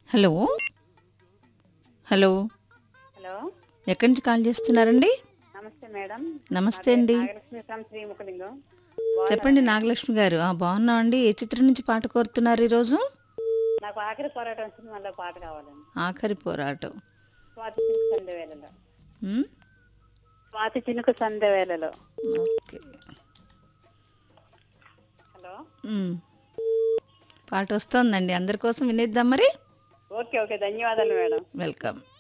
Hello hello hello ఎక్కడి నుంచి call చేస్తున్నారండి నమస్తే మేడం నమస్తే అండి నాగలక్ష్మి ఫ్రమ్ శ్రీముఖలింగం చెప్పండి నాగలక్ష్మి గారు ఆ, బాగున్నామండి ఏ చిత్రం నుంచి పాట కోరుతున్నారు ఈరోజు నాకు ఆఖరి పోరాటం సినిమాలో పాట కావాలండి ఆఖరి పోరాటం స్వాతి చినుకు సంధ్య వేళలో ఉమ్, స్వాతి చినుకు సంధ్య వేళలో ఓకే హలో ఉమ్. పాట వస్తోందండి అందరి కోసం వినేద్దాం మరి ఓకే ఓకే ధన్యవాదాలు మేడం వెల్కమ్